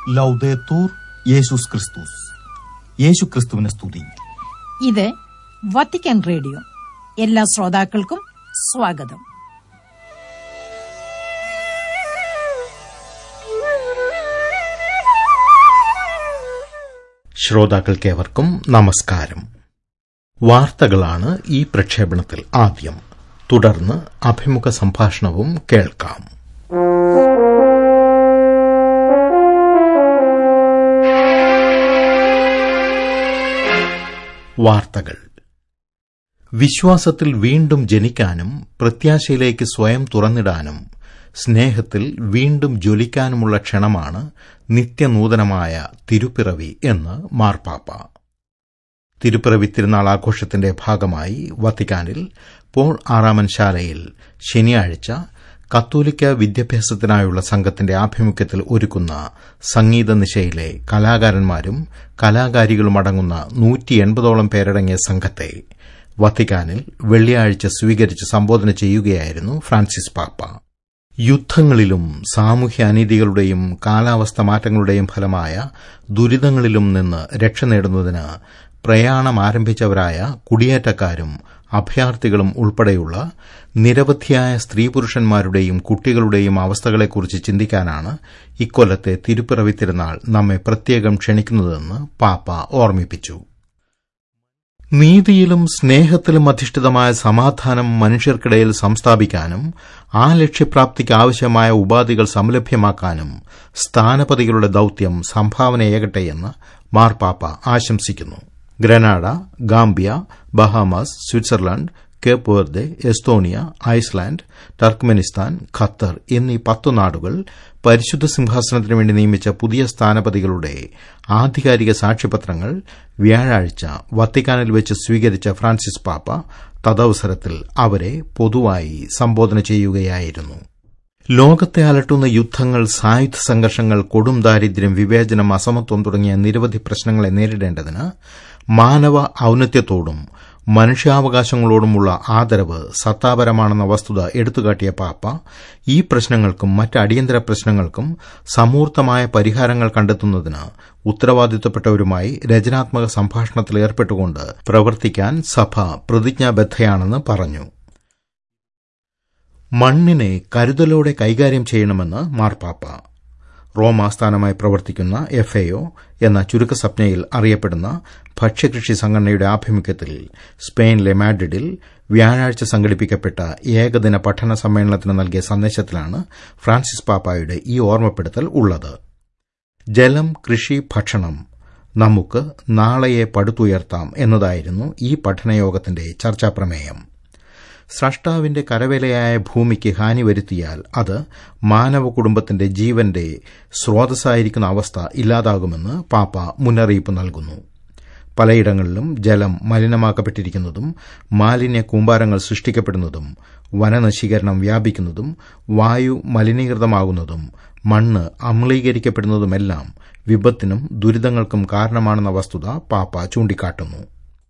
ലൗദേത്തൂർ യേശുസ് ക്രിസ്തുസ് യേശു ക്രിസ്തുവിനെ സ്തുതി ഇത് വത്തിക്കാൻ റേഡിയോ എല്ലാ ശ്രോതാക്കൾക്കും സ്വാഗതം ശ്രോതാക്കൾക്കേവർക്കും നമസ്കാരം വാർത്തകളാണ് ഈ പ്രക്ഷേപണത്തിൽ ആദ്യം തുടർന്ന് അഭിമുഖ സംഭാഷണവും കേൾക്കാം വാർത്തകൾ വിശ്വാസത്തിൽ വീണ്ടും ജനിക്കാനും പ്രത്യാശയിലേക്ക് സ്വയം തുറന്നിടാനും സ്നേഹത്തിൽ വീണ്ടും ജ്വലിക്കാനുമുള്ള ക്ഷണമാണ് നിത്യനൂതനമായ തിരുപ്പിറവി എന്ന് മാർപ്പാപ്പ തിരുപ്പിറവി തിരുനാൾ ആഘോഷത്തിന്റെ ഭാഗമായി വത്തിക്കാനിൽ പോൾ ആറാമൻ ശാലയിൽ ശനിയാഴ്ച കത്തോലിക്ക വിദ്യാഭ്യാസത്തിനായുള്ള സംഘത്തിന്റെ ആഭിമുഖ്യത്തിൽ ഒരുക്കുന്ന സംഗീത നിശയിലെ കലാകാരന്മാരും കലാകാരികളും അടങ്ങുന്ന നൂറ്റി എൺപതോളം പേരടങ്ങിയ സംഘത്തെ വത്തിക്കാനിൽ വെള്ളിയാഴ്ച സ്വീകരിച്ച് സംബോധന ചെയ്യുകയായിരുന്നു ഫ്രാൻസിസ് പാപ്പ യുദ്ധങ്ങളിലും സാമൂഹ്യ അനീതികളുടെയും കാലാവസ്ഥ മാറ്റങ്ങളുടെയും ഫലമായ ദുരിതങ്ങളിലും നിന്ന് രക്ഷ നേടുന്നതിന് പ്രയാണം ആരംഭിച്ചവരായ കുടിയേറ്റക്കാരും അഭയാർത്ഥികളും ഉൾപ്പെടെയുള്ള നിരവധിയായ സ്ത്രീ പുരുഷന്മാരുടെയും കുട്ടികളുടെയും അവസ്ഥകളെക്കുറിച്ച് ചിന്തിക്കാനാണ് ഇക്കൊല്ലത്തെ തിരുപ്പിറവി തിരുനാൾ നമ്മെ പ്രത്യേകം ക്ഷണിക്കുന്നതെന്ന് പാപ്പ ഓർമ്മിപ്പിച്ചു നീതിയിലും സ്നേഹത്തിലും അധിഷ്ഠിതമായ സമാധാനം മനുഷ്യർക്കിടയിൽ സംസ്ഥാപിക്കാനും ആ ലക്ഷ്യപ്രാപ്തിക്ക് ആവശ്യമായ ഉപാധികൾ സംലഭ്യമാക്കാനും സ്ഥാനപതികളുടെ ദൌത്യം സംഭാവനയേകട്ടെയെന്ന് മാർപ്പാപ്പ ആശംസിക്കുന്നു Grenada Gambia Bahamas Switzerland Cape Verde Estonia Iceland Turkmenistan Qatar എന്നീ പത്തു നാടുകൾ പരിശുദ്ധ സിംഹാസനത്തിനു വേണ്ടി നിയമിച്ച പുതിയ സ്ഥാനപതികളുടെ ആധികാരിക സാക്ഷ്യപത്രങ്ങൾ വ്യാഴാഴ്ച വത്തിക്കാനിൽ വെച്ച് സ്വീകരിച്ച ഫ്രാൻസിസ് പാപ്പ തദവസരത്തിൽ അവരെ പൊതുവായി സംബോധന ചെയ്യുകയായിരുന്നു ലോകത്തെ അലട്ടുന്ന യുദ്ധങ്ങൾ സായുധ സംഘർഷങ്ങൾ കൊടും ദാരിദ്ര്യം വിവേചനം അസമത്വം തുടങ്ങിയ നിരവധി പ്രശ്നങ്ങളെ നേരിടേണ്ടതിന് മാനവ ഔന്നത്യത്തോടും മനുഷ്യാവകാശങ്ങളോടുമുള്ള ആദരവ് സത്താപരമാണെന്ന വസ്തുത എടുത്തുകാട്ടിയ പാപ്പ ഈ പ്രശ്നങ്ങൾക്കും മറ്റ് അടിയന്തര പ്രശ്നങ്ങൾക്കും സമൂർത്തമായ പരിഹാരങ്ങൾ കണ്ടെത്തുന്നതിന് ഉത്തരവാദിത്തപ്പെട്ടവരുമായി രചനാത്മക സംഭാഷണത്തിൽ ഏർപ്പെട്ടുകൊണ്ട് പ്രവർത്തിക്കാൻ സഭ പ്രതിജ്ഞാബദ്ധയാണെന്ന് പറഞ്ഞു മണ്ണിനെ കരുതലോടെ കൈകാര്യം ചെയ്യണമെന്ന് മാർപ്പാപ്പ റോം ആസ്ഥാനമായി പ്രവർത്തിക്കുന്ന എഫ്എഒ എന്ന ചുരുക്കസപ്നയിൽ അറിയപ്പെടുന്ന ഭക്ഷ്യകൃഷി സംഘടനയുടെ ആഭിമുഖ്യത്തിൽ സ്പെയിനിലെ മാഡ്രിഡിൽ വ്യാഴാഴ്ച സംഘടിപ്പിക്കപ്പെട്ട ഏകദിന പഠന സമ്മേളനത്തിന് നൽകിയ സന്ദേശത്തിലാണ് ഫ്രാൻസിസ് പാപ്പായുടെ ഈ ഓർമ്മപ്പെടുത്തൽ ഉള്ളത് ജലം കൃഷി ഭക്ഷണം നമുക്ക് നാളെയെ പടുത്തുയർത്താം എന്നതായിരുന്നു ഈ പഠനയോഗത്തിന്റെ ചർച്ചാപ്രമേയം സ്രഷ്ടാവിന്റെ കരവേലയായ ഭൂമിക്ക് ഹാനി വരുത്തിയാൽ അത് മാനവ കുടുംബത്തിന്റെ ജീവന്റെ സ്രോതസ്സായിരിക്കുന്ന അവസ്ഥ ഇല്ലാതാകുമെന്ന് പാപ്പ മുന്നറിയിപ്പ് നൽകുന്നു പലയിടങ്ങളിലും ജലം മലിനമാക്കപ്പെട്ടിരിക്കുന്നതും മാലിന്യ കൂമ്പാരങ്ങൾ സൃഷ്ടിക്കപ്പെടുന്നതും വനനശീകരണം വ്യാപിക്കുന്നതും വായു മലിനീകൃതമാകുന്നതും മണ്ണ് അമ്ലീകരിക്കപ്പെടുന്നതുമെല്ലാം വിപത്തിനും ദുരിതങ്ങൾക്കും കാരണമാണെന്ന വസ്തുത പാപ്പ ചൂണ്ടിക്കാട്ടുന്നു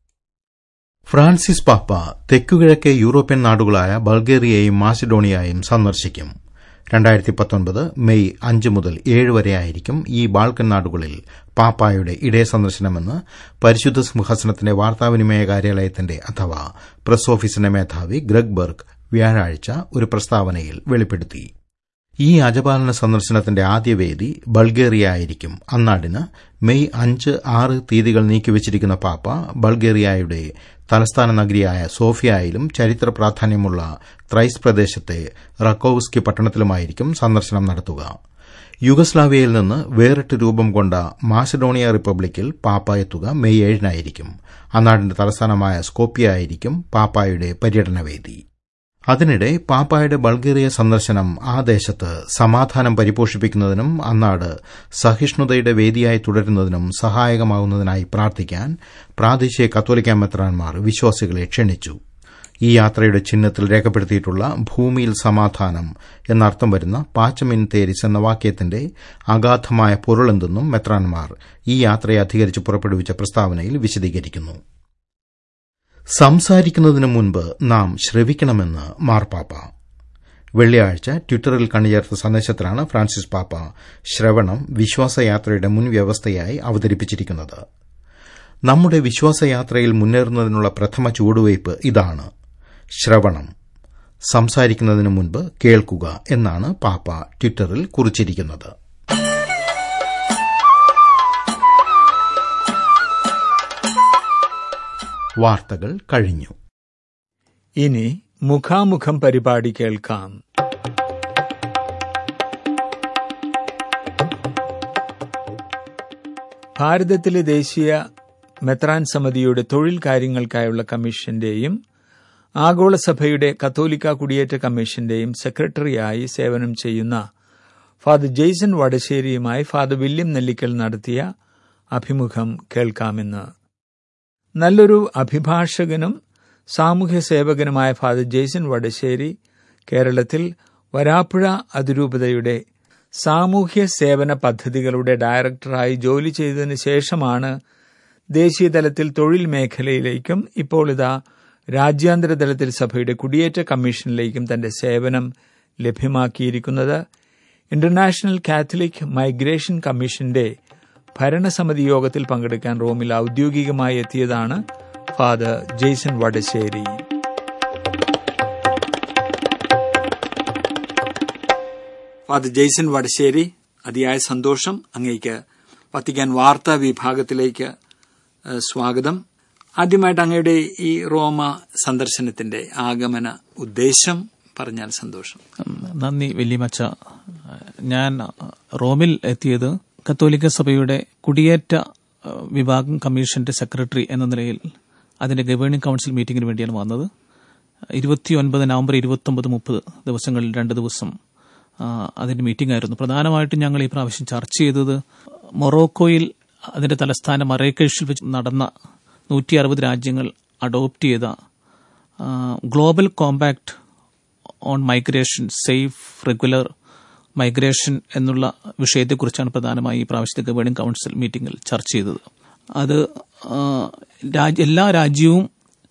ഫ്രാൻസിസ് പാപ്പ തെക്കുകിഴക്കേ യൂറോപ്യൻ നാടുകളായ ബൾഗേറിയയും മാസിഡോണിയയും സന്ദർശിക്കും രണ്ടായിരത്തി പത്തൊൻപത് മെയ് അഞ്ച് മുതൽ ഏഴ് വരെയായിരിക്കും ഈ ബാൾക്കൻ നാടുകളിൽ പാപ്പായുടെ ഇടയ സന്ദർശനമെന്ന് പരിശുദ്ധ സിംഹാസനത്തിന്റെ വാർത്താവിനിമയ കാര്യാലയത്തിന്റെ അഥവാ പ്രസ് ഓഫീസിന്റെ മേധാവി ഗ്രഗ് ബർഗ് വ്യാഴാഴ്ച ഒരു പ്രസ്താവനയിൽ വെളിപ്പെടുത്തി ഈ അജപാലന സന്ദർശനത്തിന്റെ ആദ്യ വേദി ബൾഗേറിയ ആയിരിക്കും അന്നാടിന് മെയ് അഞ്ച് ആറ് തീയതികൾ നീക്കിവച്ചിരിക്കുന്ന പാപ്പ ബൾഗേറിയയുടെ തലസ്ഥാന നഗരിയായ സോഫിയയിലും ചരിത്ര പ്രാധാന്യമുള്ള ത്രൈസ് പ്രദേശത്തെ റക്കോവ്സ്കി പട്ടണത്തിലുമായിരിക്കും സന്ദർശനം നടത്തുക യുഗസ്ലാവിയയിൽ നിന്ന് വേറിട്ട് രൂപം കൊണ്ട മാസഡോണിയ റിപ്പബ്ലിക്കിൽ പാപ്പ എത്തുക മെയ് ഏഴിനായിരിക്കും അന്നാടിന്റെ തലസ്ഥാനമായ സ്കോപ്പിയ ആയിരിക്കും പാപ്പായുടെ പര്യടനവേദി അതിനിടെ പാപ്പായുടെ ബൾഗേറിയ സന്ദർശനം ആ ദേശത്ത് സമാധാനം പരിപോഷിപ്പിക്കുന്നതിനും അന്നാട് സഹിഷ്ണുതയുടെ വേദിയായി തുടരുന്നതിനും സഹായകമാകുന്നതിനായി പ്രാർത്ഥിക്കാൻ പ്രാദേശിക കത്തോലിക്ക മെത്രാൻമാർ വിശ്വാസികളെ ക്ഷണിച്ചു ഈ യാത്രയുടെ ചിഹ്നത്തിൽ രേഖപ്പെടുത്തിയിട്ടുള്ള ഭൂമിയിൽ സമാധാനം എന്നർത്ഥം വരുന്ന പാച്ചമിൻ തേരിസ് എന്ന വാക്യത്തിന്റെ അഗാധമായ പൊരുളെന്തെന്നും മെത്രാൻമാർ ഈ യാത്രയെ അധികരിച്ച് പുറപ്പെടുവിച്ച പ്രസ്താവനയിൽ വിശദീകരിക്കുന്നു സംസാരിക്കുന്നതിന് മുൻപ് നാം ശ്രവിക്കണമെന്ന് മാർപ്പാപ്പ വെള്ളിയാഴ്ച ട്വിറ്ററിൽ കണിചേർത്ത സന്ദേശത്തിലാണ് ഫ്രാൻസിസ് പാപ്പ ശ്രവണം വിശ്വാസയാത്രയുടെ മുൻവ്യവസ്ഥയായി അവതരിപ്പിച്ചിരിക്കുന്നത് നമ്മുടെ വിശ്വാസയാത്രയിൽ മുന്നേറുന്നതിനുള്ള പ്രഥമ ചുവടുവയ്പ് ഇതാണ് ശ്രവണം സംസാരിക്കുന്നതിന് മുൻപ് കേൾക്കുക എന്നാണ് പാപ്പ ട്വിറ്ററിൽ കുറിച്ചിരിക്കുന്നത് വാർത്തകൾ കഴിഞ്ഞു ഇനി മുഖാമുഖം പരിപാടി കേൾക്കാം ഭാരതത്തിലെ ദേശീയ മെത്രാൻ സമിതിയുടെ തൊഴിൽ കാര്യങ്ങൾക്കായുള്ള കമ്മീഷന്റെയും ആഗോളസഭയുടെ കത്തോലിക്ക കുടിയേറ്റ കമ്മീഷന്റെയും സെക്രട്ടറിയായി സേവനം ചെയ്യുന്ന ഫാദർ ജെയ്സൺ വടശ്ശേരിയുമായി ഫാദർ വില്യം നെല്ലിക്കൽ നടത്തിയ അഭിമുഖം കേൾക്കാമെന്ന് നല്ലൊരു അഭിഭാഷകനും സാമൂഹ്യ സേവകനുമായ ഫാദർ ജെയ്സൺ വടശ്ശേരി കേരളത്തിൽ വരാപ്പുഴ അതിരൂപതയുടെ സാമൂഹ്യ സേവന പദ്ധതികളുടെ ഡയറക്ടറായി ജോലി ചെയ്തതിനു ശേഷമാണ് ദേശീയ തലത്തിൽ തൊഴിൽ മേഖലയിലേക്കും ഇപ്പോൾ ഇതാ രാജ്യാന്തര തലത്തിൽ സഭയുടെ കുടിയേറ്റ കമ്മീഷനിലേക്കും തന്റെ സേവനം ലഭ്യമാക്കിയിരിക്കുന്നത് ഇന്റർനാഷണൽ കാത്തലിക് മൈഗ്രേഷൻ കമ്മീഷന്റെ ഭരണസമിതി യോഗത്തിൽ പങ്കെടുക്കാൻ റോമിൽ ഔദ്യോഗികമായി എത്തിയതാണ് father Jason Vadassery father Jason Vadassery അതിയായ സന്തോഷം അങ്ങേക്ക് വത്തിക്കാൻ വാർത്താ വിഭാഗത്തിലേക്ക് ഏഹ്, സ്വാഗതം ആദ്യമായിട്ട് അങ്ങയുടെ ഈ റോമ സന്ദർശനത്തിന്റെ ആഗമന ഉദ്ദേശം പറഞ്ഞാൽ സന്തോഷം നന്ദി വല്യമച്ച ഞാൻ റോമിൽ എത്തിയത് കത്തോലിക്ക സഭയുടെ കുടിയേറ്റ അഹ്, വിഭാഗം കമ്മീഷന്റെ സെക്രട്ടറി എന്ന നിലയിൽ അതിന്റെ ഗവേണിംഗ് കൌൺസിൽ മീറ്റിംഗിന് വേണ്ടിയാണ് വന്നത് ഇരുപത്തിയൊൻപത് നവംബർ ഇരുപത്തൊമ്പത് മുപ്പത് ദിവസങ്ങളിൽ രണ്ട് ദിവസം ആ, അതിന്റെ മീറ്റിംഗ് ആയിരുന്നു പ്രധാനമായിട്ടും ഞങ്ങൾ ഈ പ്രാവശ്യം ചർച്ച ചെയ്തത് മൊറോക്കോയിൽ അതിന്റെ തലസ്ഥാനം മറേക്കേഷിൽ വെച്ച് നടന്ന നൂറ്റി അറുപത് രാജ്യങ്ങൾ അഡോപ്റ്റ് ചെയ്ത uh, global compact on migration safe regular migration എന്നുള്ള വിഷയത്തെക്കുറിച്ചാണ് പ്രധാനമായി ഈ പ്രാവശ്യത്തെ ഗവേണിംഗ് കൌൺസിൽ മീറ്റിംഗിൽ ചർച്ച ചെയ്തത് അത് ആ, രാജ്യ- എല്ലാ രാജ്യവും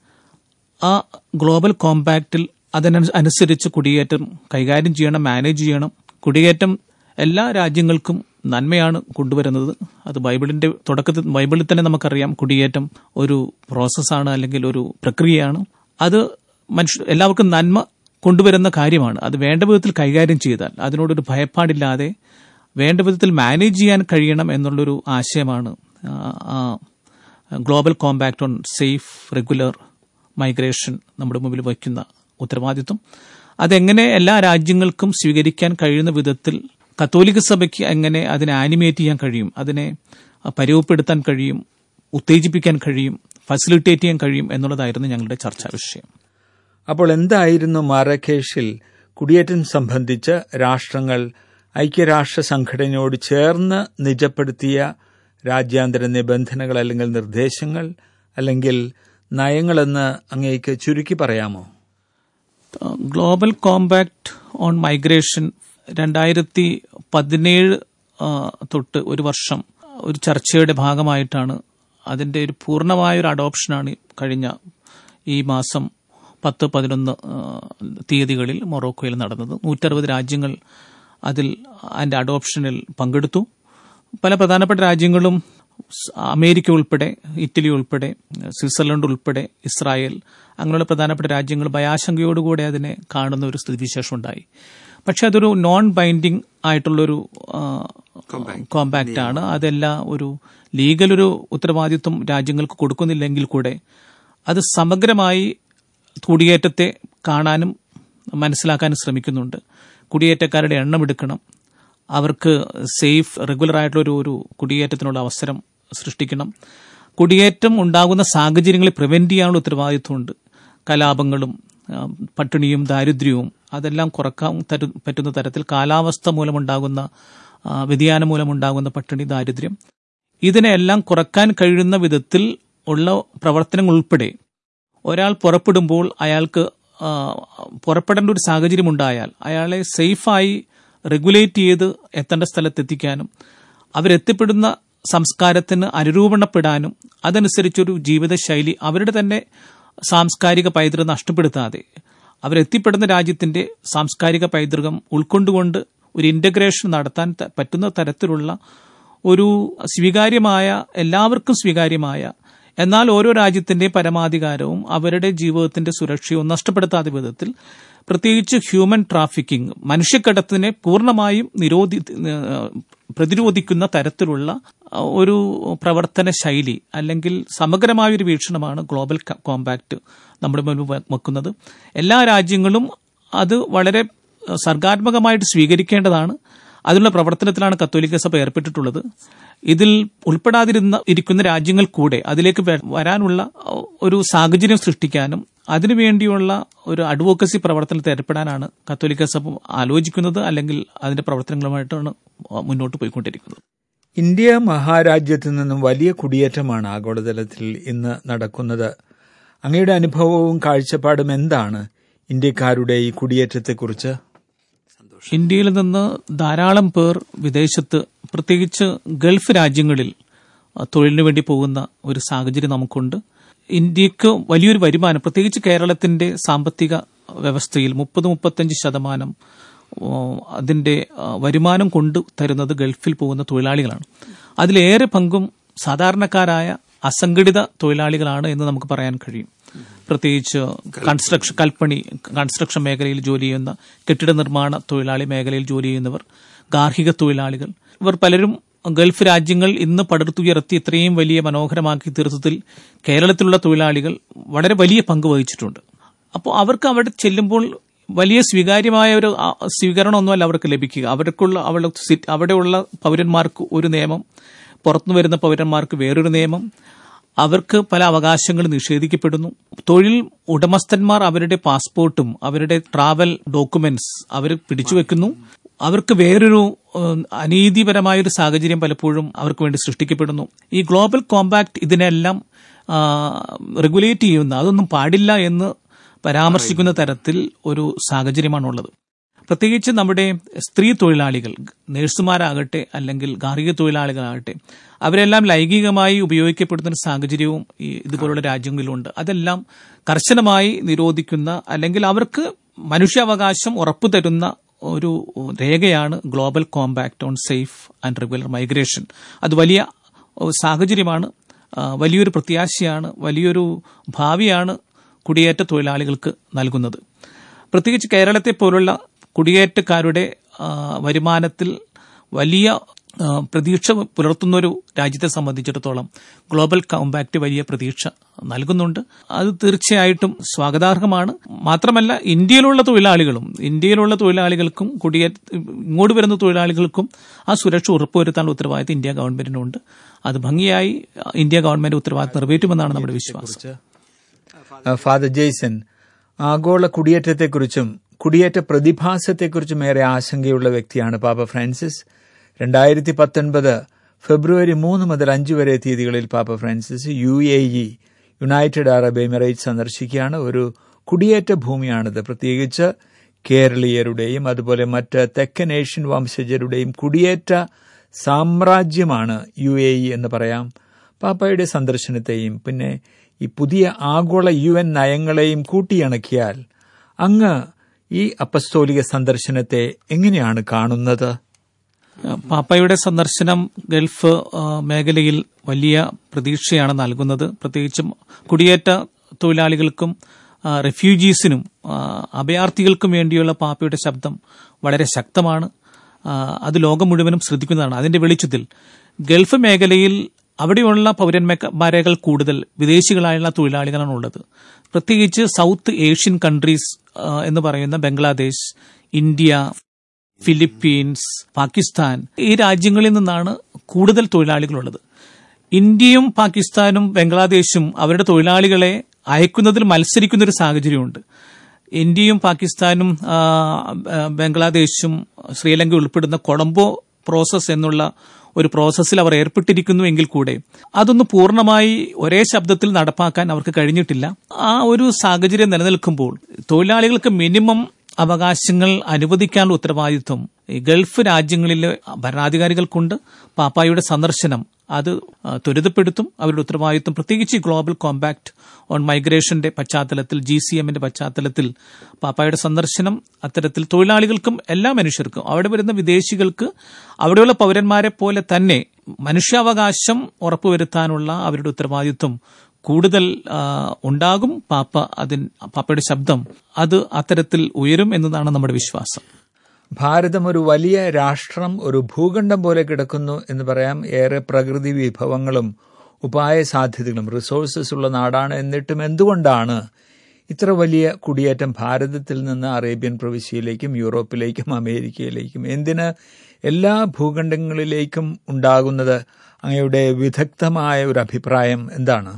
ആ ഗ്ലോബൽ കോമ്പാക്റ്റിൽ അതിനനുസരിച്ച് കുടിയേറ്റം കൈകാര്യം ചെയ്യണം മാനേജ് ചെയ്യണം കുടിയേറ്റം എല്ലാ രാജ്യങ്ങൾക്കും നന്മയാണ് കൊണ്ടുവരുന്നത് അത് ബൈബിളിന്റെ തുടക്കത്തിൽ ബൈബിളിൽ തന്നെ നമുക്കറിയാം കുടിയേറ്റം ഒരു പ്രോസസ്സാണ് അല്ലെങ്കിൽ ഒരു പ്രക്രിയയാണ് അത് മനുഷ്യ എല്ലാവർക്കും നന്മ കൊണ്ടുവരുന്ന കാര്യമാണ് അത് വേണ്ട വിധത്തിൽ കൈകാര്യം ചെയ്താൽ അതിനോടൊരു ഭയപ്പാടില്ലാതെ വേണ്ട വിധത്തിൽ മാനേജ് ചെയ്യാൻ കഴിയണം എന്നുള്ളൊരു ആശയമാണ് uh, uh, global compact on safe regular migration നമ്മുടെ മുമ്പിൽ വയ്ക്കുന്ന ഉത്തരവാദിത്വം അതെങ്ങനെ എല്ലാ രാജ്യങ്ങൾക്കും സ്വീകരിക്കാൻ കഴിയുന്ന വിധത്തിൽ കത്തോലിക്ക സഭയ്ക്ക് എങ്ങനെ അതിനെ ആനിമേറ്റ് ചെയ്യാൻ കഴിയും അതിനെ പരുവപ്പെടുത്താൻ കഴിയും ഉത്തേജിപ്പിക്കാൻ കഴിയും ഫെസിലിറ്റേറ്റ് ചെയ്യാൻ കഴിയും എന്നുള്ളതായിരുന്നു ഞങ്ങളുടെ ചർച്ചാ വിഷയം അപ്പോൾ എന്തായിരുന്നു മാറക്കേഷിൽ കുടിയേറ്റം സംബന്ധിച്ച് രാഷ്ട്രങ്ങൾ ഐക്യരാഷ്ട്ര സംഘടനയോട് ചേർന്ന് നിജപ്പെടുത്തിയ രാജ്യാന്തര നിബന്ധനകൾ അല്ലെങ്കിൽ നിർദ്ദേശങ്ങൾ അല്ലെങ്കിൽ നയങ്ങളെന്ന് അങ്ങേക്ക് ചുരുക്കി പറയാമോ ഗ്ലോബൽ കോമ്പാക്ട് ഓൺ മൈഗ്രേഷൻ രണ്ടായിരത്തി പതിനേഴ് തൊട്ട് ഒരു വർഷം ഒരു ചർച്ചയുടെ ഭാഗമായിട്ടാണ് അതിന്റെ ഒരു പൂർണ്ണമായ ഒരു അഡോപ്ഷനാണ് കഴിഞ്ഞ ഈ മാസം പത്ത് പതിനൊന്ന് ആ, തീയതികളിൽ മൊറോക്കോയിൽ നടന്നത് നൂറ്ററുപത് രാജ്യങ്ങൾ അതിൽ അതിന്റെ അഡോപ്ഷനിൽ പങ്കെടുത്തു പല പ്രധാനപ്പെട്ട രാജ്യങ്ങളും സ് അമേരിക്ക ഉൾപ്പെടെ ഇറ്റലി ഉൾപ്പെടെ സ്വിറ്റ്സർലൻഡ് ഉൾപ്പെടെ ഇസ്രായേൽ അങ്ങനെയുള്ള പ്രധാനപ്പെട്ട രാജ്യങ്ങൾ ഭയാശങ്കയോടുകൂടെ അതിനെ കാണുന്ന ഒരു സ്ഥിതിവിശേഷം ഉണ്ടായി പക്ഷെ അതൊരു നോൺ ബൈൻഡിങ് ആയിട്ടുള്ളൊരു കോമ്പാക്റ്റ് ആണ് അതെല്ലാം ഒരു ലീഗൽ ഒരു ഉത്തരവാദിത്വം രാജ്യങ്ങൾക്ക് കൊടുക്കുന്നില്ലെങ്കിൽ കൂടെ അത് സമഗ്രമായി കുടിയേറ്റത്തെ കാണാനും മനസ്സിലാക്കാനും ശ്രമിക്കുന്നുണ്ട് കുടിയേറ്റക്കാരുടെ എണ്ണം എടുക്കണം അവർക്ക് സേഫ് റെഗുലർ ആയിട്ടുള്ള ഒരു ഒരു കുടിയേറ്റത്തിനുള്ള അവസരം സൃഷ്ടിക്കണം കുടിയേറ്റം ഉണ്ടാകുന്ന സാഹചര്യങ്ങളെ പ്രിവെന്റ് ചെയ്യാനുള്ള ഉത്തരവാദിത്വമുണ്ട് കലാപങ്ങളും ആ, പട്ടിണിയും ദാരിദ്ര്യവും അതെല്ലാം കുറക്കാൻ തരു- പറ്റുന്ന തരത്തിൽ കാലാവസ്ഥ മൂലമുണ്ടാകുന്ന ആ, വ്യതിയാനം മൂലമുണ്ടാകുന്ന പട്ടിണി ദാരിദ്ര്യം ഇതിനെല്ലാം കുറക്കാൻ കഴിയുന്ന വിധത്തിൽ ഉള്ള പ്രവർത്തനങ്ങൾ ഉൾപ്പെടെ ഒരാൾ പുറപ്പെടുമ്പോൾ അയാൾക്ക് ആ, പുറപ്പെടേണ്ട ഒരു സാഹചര്യം ഉണ്ടായാൽ അയാളെ സേഫായി റെഗുലേറ്റ് ചെയ്ത് എത്തേണ്ട സ്ഥലത്തെത്തിക്കാനും അവരെത്തിപ്പെടുന്ന സംസ്കാരത്തിന് അനുരൂപണപ്പെടാനും അതനുസരിച്ചൊരു ജീവിതശൈലി അവരുടെ തന്നെ സാംസ്കാരിക പൈതൃകം നഷ്ടപ്പെടുത്താതെ അവരെത്തിപ്പെടുന്ന രാജ്യത്തിന്റെ സാംസ്കാരിക പൈതൃകം ഉൾക്കൊണ്ടുകൊണ്ട് ഒരു ഇന്റഗ്രേഷൻ നടത്താൻ ത- പറ്റുന്ന തരത്തിലുള്ള ഒരു സ്വീകാര്യമായ എല്ലാവർക്കും സ്വീകാര്യമായ എന്നാൽ ഓരോ രാജ്യത്തിന്റെ പരമാധികാരവും അവരുടെ ജീവിതത്തിന്റെ സുരക്ഷയും നഷ്ടപ്പെടുത്താത്ത വിധത്തിൽ പ്രത്യേകിച്ച് ഹ്യൂമൻ ട്രാഫിക്കിംഗ് മനുഷ്യക്കടത്തിനെ പൂർണ്ണമായും നിരോധി ഏഹ് പ്രതിരോധിക്കുന്ന തരത്തിലുള്ള അഹ്, ഒരു പ്രവർത്തന ശൈലി അല്ലെങ്കിൽ സമഗ്രമായ ഒരു വീക്ഷണമാണ് ഗ്ലോബൽ ക- കോമ്പാക്ട് നമ്മുടെ മുൻപ് വെ- വെക്കുന്നത് എല്ലാ രാജ്യങ്ങളും അത് വളരെ അഹ്, സർഗാത്മകമായിട്ട് സ്വീകരിക്കേണ്ടതാണ് അതിനുള്ള പ്രവർത്തനത്തിലാണ് കത്തോലിക്ക സഭ ഏർപ്പെട്ടിട്ടുള്ളത് ഇതിൽ ഉൾപ്പെടാതിരുന്ന ഇരിക്കുന്ന രാജ്യങ്ങൾ കൂടെ അതിലേക്ക് വ- വരാനുള്ള അഹ്, ഒരു സാഹചര്യം സൃഷ്ടിക്കാനും അതിനുവേണ്ടിയുള്ള ഒരു അഡ്വോക്കസി പ്രവർത്തനത്തിൽ ഏർപ്പെടാനാണ് കത്തോലിക്ക സഭ ആലോചിക്കുന്നത് അല്ലെങ്കിൽ അതിന്റെ പ്രവർത്തനങ്ങളുമായിട്ടാണ് മുന്നോട്ട് പോയിക്കൊണ്ടിരിക്കുന്നത് ഇന്ത്യ മഹാരാജ്യത്തു നിന്നും വലിയ കുടിയേറ്റമാണ് ആഗോളതലത്തിൽ ഇന്ന് നടക്കുന്നത് അങ്ങയുടെ അനുഭവവും കാഴ്ചപ്പാടും എന്താണ് ഇന്ത്യക്കാരുടെ ഈ കുടിയേറ്റത്തെക്കുറിച്ച് ഇന്ത്യയിൽ നിന്ന് ധാരാളം പേർ വിദേശത്ത് പ്രത്യേകിച്ച് ഗൾഫ് രാജ്യങ്ങളിൽ അഹ്, തൊഴിലിനു വേണ്ടി പോകുന്ന ഒരു സാഹചര്യം നമുക്കുണ്ട് ഇന്ത്യക്ക് വലിയൊരു വരുമാനം പ്രത്യേകിച്ച് കേരളത്തിന്റെ സാമ്പത്തിക വ്യവസ്ഥയിൽ മുപ്പത് മുപ്പത്തഞ്ച് ശതമാനം ഓ, അതിന്റെ ആ, വരുമാനം കൊണ്ടു തരുന്നത് ഗൾഫിൽ പോകുന്ന തൊഴിലാളികളാണ് അതിലേറെ പങ്കും സാധാരണക്കാരായ അസംഘടിത തൊഴിലാളികളാണ് എന്ന് നമുക്ക് പറയാൻ കഴിയും പ്രത്യേകിച്ച് കൺസ്ട്രക്ഷൻ കൽപ്പണി കൺസ്ട്രക്ഷൻ മേഖലയിൽ ജോലി ചെയ്യുന്ന കെട്ടിട നിർമ്മാണ തൊഴിലാളി മേഖലയിൽ ജോലി ചെയ്യുന്നവർ ഗാർഹിക തൊഴിലാളികൾ ഇവർ പലരും ഗൾഫ് രാജ്യങ്ങൾ ഇന്ന് പടുത്തുയർത്തി ഇത്രയും വലിയ മനോഹരമാക്കി തീർത്തതിൽ കേരളത്തിലുള്ള തൊഴിലാളികൾ വളരെ വലിയ പങ്ക് വഹിച്ചിട്ടുണ്ട് അപ്പോൾ അവർക്ക് അവിടെ ചെല്ലുമ്പോൾ വലിയ സ്വീകാര്യമായ ഒരു ആ, സ്വീകരണമൊന്നുമല്ല അവർക്ക് ലഭിക്കുക അവർക്കുള്ള അവരുടെ സി- അവിടെയുള്ള പൗരന്മാർക്ക് ഒരു നിയമം പുറത്തു വരുന്ന പൗരന്മാർക്ക് വേറൊരു നിയമം അവർക്ക് പല അവകാശങ്ങളും നിഷേധിക്കപ്പെടുന്നു തൊഴിൽ ഉടമസ്ഥന്മാർ അവരുടെ പാസ്പോർട്ടും അവരുടെ ട്രാവൽ ഡോക്യുമെന്റ്സ് അവർ പിടിച്ചുവെക്കുന്നു അവർക്ക് വേറൊരു ഏഹ്, അനീതിപരമായൊരു സാഹചര്യം പലപ്പോഴും അവർക്ക് വേണ്ടി സൃഷ്ടിക്കപ്പെടുന്നു ഈ ഗ്ലോബൽ കോമ്പാക്ട് ഇതിനെല്ലാം റെഗുലേറ്റ് ചെയ്യുന്ന അതൊന്നും പാടില്ല എന്ന് പരാമർശിക്കുന്ന തരത്തിൽ ഒരു സാഹചര്യമാണുള്ളത് പ്രത്യേകിച്ച് നമ്മുടെ സ്ത്രീ തൊഴിലാളികൾ നഴ്സുമാരാകട്ടെ അല്ലെങ്കിൽ ഗാർഹിക തൊഴിലാളികളാകട്ടെ അവരെല്ലാം ലൈംഗികമായി ഉപയോഗിക്കപ്പെടുന്ന ഒരു സാഹചര്യവും ഈ ഇതുപോലുള്ള രാജ്യങ്ങളിലുണ്ട് അതെല്ലാം കർശനമായി നിരോധിക്കുന്ന അല്ലെങ്കിൽ അവർക്ക് മനുഷ്യാവകാശം ഉറപ്പു തരുന്ന ഒരു രേഖയാണ് global compact on safe and regular migration അത് വലിയ ഒരു സാഹചര്യമാണ് ആ, വലിയൊരു പ്രത്യാശയാണ് വലിയൊരു ഭാവിയാണ് കുടിയേറ്റ തൊഴിലാളികൾക്ക് നൽകുന്നത് പ്രത്യേകിച്ച് കേരളത്തെ പോലുള്ള കുടിയേറ്റക്കാരുടെ ആ, വരുമാനത്തിൽ വലിയ ആ, പ്രതീക്ഷ പുലർത്തുന്ന ഒരു രാജ്യത്തെ സംബന്ധിച്ചിടത്തോളം ഗ്ലോബൽ കോമ്പാക്ട് വലിയ പ്രതീക്ഷ നൽകുന്നുണ്ട് അത് തീർച്ചയായിട്ടും സ്വാഗതാർഹമാണ് മാത്രമല്ല ഇന്ത്യയിലുള്ള തൊഴിലാളികളും ഇന്ത്യയിലുള്ള തൊഴിലാളികൾക്കും കുടിയേറ്റ ഇങ്ങോട്ട് വരുന്ന തൊഴിലാളികൾക്കും ആ സുരക്ഷ ഉറപ്പുവരുത്താനുള്ള ഉത്തരവാദിത്തം ഇന്ത്യ ഗവൺമെന്റിനുണ്ട് അത് ഭംഗിയായി ആ, ഇന്ത്യ ഗവൺമെന്റ് ഉത്തരവാദിത്തം നിറവേറ്റുമെന്നാണ് നമ്മുടെ വിശ്വാസം ആ, ഫാദർ ജെയ്സൺ ആഗോള കുടിയേറ്റത്തെക്കുറിച്ചും കുടിയേറ്റ പ്രതിഭാസത്തെക്കുറിച്ചും ഏറെ ആശങ്കയുള്ള വ്യക്തിയാണ് പാപ്പ ഫ്രാൻസിസ് രണ്ടായിരത്തി പത്തൊൻപത് ഫെബ്രുവരി മൂന്ന് മുതൽ അഞ്ച് വരെ തീയതികളിൽ പാപ്പ Francis U A E United Arab Emirates സന്ദർശിക്കുകയാണ് ഒരു കുടിയേറ്റ ഭൂമിയാണിത് പ്രത്യേകിച്ച് കേരളീയരുടെയും അതുപോലെ മറ്റ് തെക്കൻ ഏഷ്യൻ വംശജരുടെയും കുടിയേറ്റ സാമ്രാജ്യമാണ് യു എ ഇ എന്ന് പറയാം പാപ്പയുടെ സന്ദർശനത്തെയും പിന്നെ ഈ പുതിയ ആഗോള യു എൻ നയങ്ങളെയും കൂട്ടിയിണക്കിയാൽ അങ്ങ് ഈ അപ്പസ്തോലിക സന്ദർശനത്തെ എങ്ങനെയാണ് കാണുന്നത് പാപ്പയുടെ സന്ദർശനം ഗൾഫ് ആ, മേഖലയിൽ വലിയ പ്രതീക്ഷയാണ് നൽകുന്നത് പ്രത്യേകിച്ചും കുടിയേറ്റ തൊഴിലാളികൾക്കും ആ, റെഫ്യൂജീസിനും ആ, അഭയാർത്ഥികൾക്കും വേണ്ടിയുള്ള പാപ്പയുടെ ശബ്ദം വളരെ ശക്തമാണ് ആ, അത് ലോകം മുഴുവനും ശ്രദ്ധിക്കുന്നതാണ് അതിന്റെ വെളിച്ചത്തിൽ ഗൾഫ് മേഖലയിൽ അവിടെയുള്ള പൗരന്മാരേക്കാൾ കൂടുതൽ വിദേശികളായുള്ള തൊഴിലാളികളാണ് ഉള്ളത് പ്രത്യേകിച്ച് സൗത്ത് ഏഷ്യൻ കൺട്രീസ് ആ, എന്ന് പറയുന്ന ബംഗ്ലാദേശ് ഇന്ത്യ ഫിലിപ്പീൻസ് പാകിസ്ഥാൻ ഈ രാജ്യങ്ങളിൽ നിന്നാണ് കൂടുതൽ തൊഴിലാളികളുള്ളത് ഇന്ത്യയും പാകിസ്ഥാനും ബംഗ്ലാദേശും അവരുടെ തൊഴിലാളികളെ അയക്കുന്നതിൽ മത്സരിക്കുന്ന ഒരു സാഹചര്യമുണ്ട് ഇന്ത്യയും പാകിസ്ഥാനും ആ, ആ, ബംഗ്ലാദേശും ശ്രീലങ്ക ഉൾപ്പെടുന്ന കൊളംബോ പ്രോസസ് എന്നുള്ള ഒരു പ്രോസസ്സിൽ അവർ ഏർപ്പെട്ടിരിക്കുന്നു എങ്കിൽ കൂടെ അതൊന്ന് പൂർണ്ണമായി ഒരേ ശബ്ദത്തിൽ നടപ്പാക്കാൻ അവർക്ക് കഴിഞ്ഞിട്ടില്ല ആ ഒരു സാഹചര്യം നിലനിൽക്കുമ്പോൾ തൊഴിലാളികൾക്ക് മിനിമം അവകാശങ്ങൾ അനുവദിക്കാനുള്ള ഉത്തരവാദിത്വം ഈ ഗൾഫ് രാജ്യങ്ങളിലെ ഭരണാധികാരികൾക്കുണ്ട് പാപ്പായുടെ സന്ദർശനം അത് ആ, ത്വരിതപ്പെടുത്തും അവരുടെ ഉത്തരവാദിത്വം പ്രത്യേകിച്ച് ഈ ഗ്ലോബൽ കോമ്പാക്ട് ഓൺ മൈഗ്രേഷന്റെ പശ്ചാത്തലത്തിൽ ജി സി എമ്മിന്റെ പശ്ചാത്തലത്തിൽ പാപ്പായുടെ സന്ദർശനം അത്തരത്തിൽ തൊഴിലാളികൾക്കും എല്ലാ മനുഷ്യർക്കും അവിടെ വരുന്ന വിദേശികൾക്ക് അവിടെയുള്ള പൗരന്മാരെ പോലെ തന്നെ മനുഷ്യാവകാശം ഉറപ്പുവരുത്താനുള്ള അവരുടെ ഉത്തരവാദിത്വം കൂടുതൽ ആ, ഉണ്ടാകും പാപ്പ അതിൻ പാപ്പയുടെ ശബ്ദം അത് അത്തരത്തിൽ ഉയരും എന്നതാണ് നമ്മുടെ വിശ്വാസം ഭാരതം ഒരു വലിയ രാഷ്ട്രം ഒരു ഭൂഖണ്ഡം പോലെ കിടക്കുന്നു എന്ന് പറയാം ഏറെ പ്രകൃതി വിഭവങ്ങളും ഉപായ സാധ്യതകളും റിസോഴ്സസ് ഉള്ള നാടാണ് എന്നിട്ടും എന്തുകൊണ്ടാണ് ഇത്ര വലിയ കുടിയേറ്റം ഭാരതത്തിൽ നിന്ന് അറേബ്യൻ പ്രവിശ്യയിലേക്കും യൂറോപ്പിലേക്കും അമേരിക്കയിലേക്കും എന്തിന് എല്ലാ ഭൂഖണ്ഡങ്ങളിലേക്കും ഉണ്ടാകുന്നത് അങ്ങയുടെ വിദഗ്ധമായ ഒരു അഭിപ്രായം എന്താണ്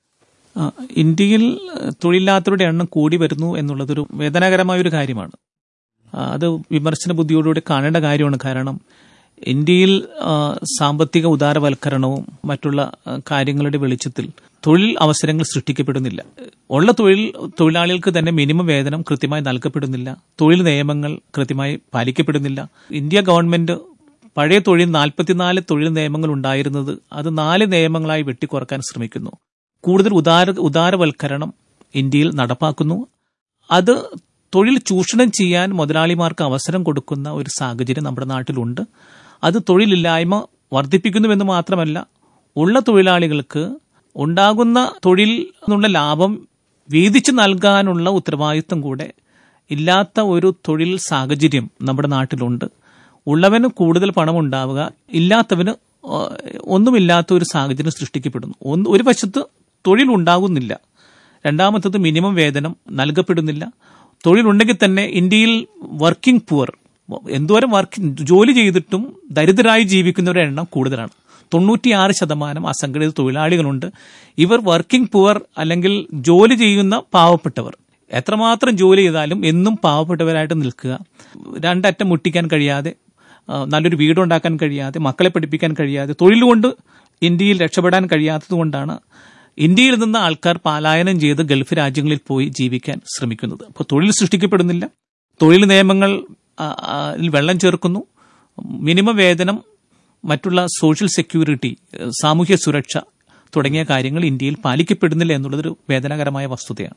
ആ, ഇന്ത്യയിൽ ആ, തൊഴിലില്ലാത്തവരുടെ എണ്ണം കൂടി വരുന്നു എന്നുള്ളതൊരു വേദനാകരമായ ഒരു കാര്യമാണ് ആ, അത് വിമർശന ബുദ്ധിയോടുകൂടി കാണേണ്ട കാര്യമാണ് കാരണം ഇന്ത്യയിൽ ആ, സാമ്പത്തിക ഉദാരവൽക്കരണവും മറ്റുള്ള ആ, കാര്യങ്ങളുടെ വെളിച്ചത്തിൽ തൊഴിൽ അവസരങ്ങൾ സൃഷ്ടിക്കപ്പെടുന്നില്ല ഉള്ള തൊഴിൽ തൊഴിലാളികൾക്ക് തന്നെ മിനിമം വേതനം കൃത്യമായി നൽകപ്പെടുന്നില്ല തൊഴിൽ നിയമങ്ങൾ കൃത്യമായി പാലിക്കപ്പെടുന്നില്ല ഇന്ത്യ ഗവൺമെന്റ് പഴയ തൊഴിൽ നാൽപ്പത്തിനാല് തൊഴിൽ നിയമങ്ങൾ ഉണ്ടായിരുന്നത് അത് നാല് നിയമങ്ങളായി വെട്ടിക്കുറക്കാൻ ശ്രമിക്കുന്നു കൂടുതൽ ഉദാര ഉദാരവൽക്കരണം ഇന്ത്യയിൽ നടപ്പാക്കുന്നു അത് തൊഴിൽ ചൂഷണം ചെയ്യാൻ മുതലാളിമാർക്ക് അവസരം കൊടുക്കുന്ന ഒരു സാഹചര്യം നമ്മുടെ നാട്ടിലുണ്ട് അത് തൊഴിലില്ലായ്മ വർദ്ധിപ്പിക്കുന്നുവെന്ന് മാത്രമല്ല ഉള്ള തൊഴിലാളികൾക്ക് ഉണ്ടാകുന്ന തൊഴിൽ എന്നുള്ള ലാഭം വീതിച്ചു നൽകാനുള്ള ഉത്തരവാദിത്വം കൂടെ ഇല്ലാത്ത ഒരു തൊഴിൽ സാഹചര്യം നമ്മുടെ നാട്ടിലുണ്ട് ഉള്ളവന് കൂടുതൽ പണം ഉണ്ടാവുക ഇല്ലാത്തവന് ആ, ഒന്നുമില്ലാത്ത ഒരു സാഹചര്യം സൃഷ്ടിക്കപ്പെടുന്നു ഒന്ന് ഒരു വശത്ത് തൊഴിൽ ഉണ്ടാകുന്നില്ല രണ്ടാമത്തത് മിനിമം വേതനം നൽകപ്പെടുന്നില്ല തൊഴിലുണ്ടെങ്കിൽ തന്നെ ഇന്ത്യയിൽ വർക്കിംഗ് പുവർ എന്തോരം വർക്ക് ജോലി ചെയ്തിട്ടും ദരിദ്രരായി ജീവിക്കുന്നവരുടെ എണ്ണം കൂടുതലാണ് തൊണ്ണൂറ്റിയാറ് ശതമാനം അസംഘടിത തൊഴിലാളികളുണ്ട് ഇവർ വർക്കിംഗ് പുവർ അല്ലെങ്കിൽ ജോലി ചെയ്യുന്ന പാവപ്പെട്ടവർ എത്രമാത്രം ജോലി ചെയ്താലും എന്നും പാവപ്പെട്ടവരായിട്ട് നിൽക്കുക രണ്ടറ്റം മുട്ടിക്കാൻ കഴിയാതെ ആ, നല്ലൊരു വീടുണ്ടാക്കാൻ കഴിയാതെ മക്കളെ പഠിപ്പിക്കാൻ കഴിയാതെ തൊഴിലുകൊണ്ട് ഇന്ത്യയിൽ രക്ഷപ്പെടാൻ കഴിയാത്തതുകൊണ്ടാണ് ഇന്ത്യയിൽ നിന്ന് ആൾക്കാർ പലായനം ചെയ്ത് ഗൾഫ് രാജ്യങ്ങളിൽ പോയി ജീവിക്കാൻ ശ്രമിക്കുന്നത് അപ്പോൾ തൊഴിൽ സൃഷ്ടിക്കപ്പെടുന്നില്ല തൊഴിൽ നിയമങ്ങൾ ആ, ആ, ൽ വെള്ളം ചേർക്കുന്നു മിനിമം വേതനം മറ്റുള്ള സോഷ്യൽ സെക്യൂരിറ്റി ഏഹ്, സാമൂഹ്യ സുരക്ഷ തുടങ്ങിയ കാര്യങ്ങൾ ഇന്ത്യയിൽ പാലിക്കപ്പെടുന്നില്ല എന്നുള്ളതൊരു വേദനാകരമായ വസ്തുതയാണ്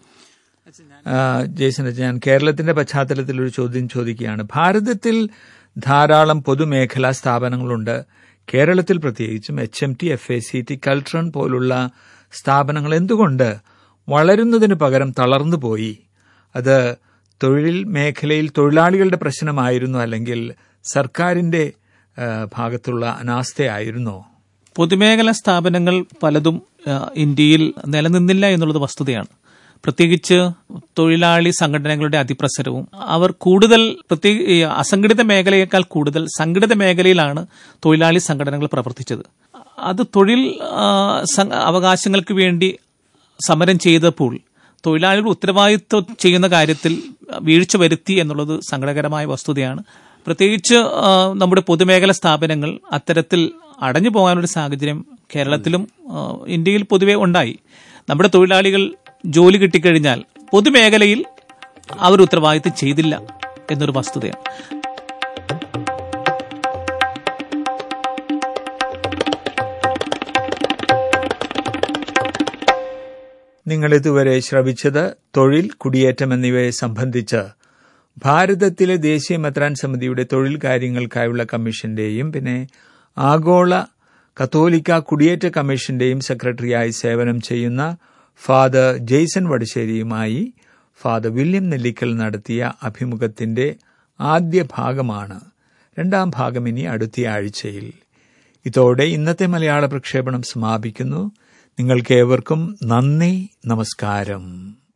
ആ, ജേസൺ അച്ഛൻ, ഞാൻ കേരളത്തിന്റെ പശ്ചാത്തലത്തിൽ ഒരു ചോദ്യം ചോദിക്കുകയാണ് ഭാരതത്തിൽ ധാരാളം പൊതുമേഖലാ സ്ഥാപനങ്ങളുണ്ട് കേരളത്തിൽ പ്രത്യേകിച്ചും H M T F A C T Keltron പോലുള്ള സ്ഥാപനങ്ങൾ എന്തുകൊണ്ട് വളരുന്നതിന് പകരം തളർന്നു പോയി അത് തൊഴിൽ മേഖലയിൽ തൊഴിലാളികളുടെ പ്രശ്നമായിരുന്നു അല്ലെങ്കിൽ സർക്കാരിന്റെ ആ, ഭാഗത്തുള്ള അനാസ്ഥയായിരുന്നോ പൊതുമേഖലാ സ്ഥാപനങ്ങൾ പലതും ആ, ഇന്ത്യയിൽ നിലനിന്നില്ല എന്നുള്ളത് വസ്തുതയാണ് പ്രത്യേകിച്ച് തൊഴിലാളി സംഘടനകളുടെ അതിപ്രസരവും അവർ കൂടുതൽ പ്രത്യേക ഈ അസംഘടിത മേഖലയേക്കാൾ കൂടുതൽ സംഘടിത മേഖലയിലാണ് തൊഴിലാളി സംഘടനകൾ പ്രവർത്തിച്ചത് അത് തൊഴിൽ ആ, സ- അവകാശങ്ങൾക്ക് വേണ്ടി സമരം ചെയ്തപ്പോൾ തൊഴിലാളികൾ ഉത്തരവാദിത്വം ചെയ്യുന്ന കാര്യത്തിൽ വീഴ്ച വരുത്തി എന്നുള്ളത് സങ്കടകരമായ വസ്തുതയാണ് പ്രത്യേകിച്ച് ആ, നമ്മുടെ പൊതുമേഖല സ്ഥാപനങ്ങൾ അത്തരത്തിൽ അടഞ്ഞു പോകാനൊരു സാഹചര്യം കേരളത്തിലും ആ, ഇന്ത്യയിൽ പൊതുവെ ഉണ്ടായി നമ്മുടെ തൊഴിലാളികൾ ജോലി കിട്ടിക്കഴിഞ്ഞാൽ പൊതുമേഖലയിൽ അവർ ഉത്തരവാദിത്വം ചെയ്തില്ല എന്നൊരു വസ്തുതയാണ് നിങ്ങൾ ഇതുവരെ ശ്രവിച്ചത് തൊഴിൽ കുടിയേറ്റം എന്നിവയെ സംബന്ധിച്ച് ഭാരതത്തിലെ ദേശീയ മെത്രാൻ സമിതിയുടെ തൊഴിൽ കാര്യങ്ങൾക്കായുള്ള കമ്മീഷന്റെയും പിന്നെ ആഗോള കത്തോലിക്ക കുടിയേറ്റ കമ്മീഷന്റെയും സെക്രട്ടറിയായി സേവനം ചെയ്യുന്ന ഫാദർ ജെയ്സൺ വടശ്ശേരിയുമായി ഫാദർ വില്യം നെല്ലിക്കൽ നടത്തിയ അഭിമുഖത്തിന്റെ ആദ്യ ഭാഗമാണ് രണ്ടാം ഭാഗം ഇനി അടുത്ത ആഴ്ചയിൽ ഇതോടെ ഇന്നത്തെ മലയാള പ്രക്ഷേപണം സമാപിക്കുന്നു നിങ്ങൾക്കേവർക്കും നന്ദി നമസ്കാരം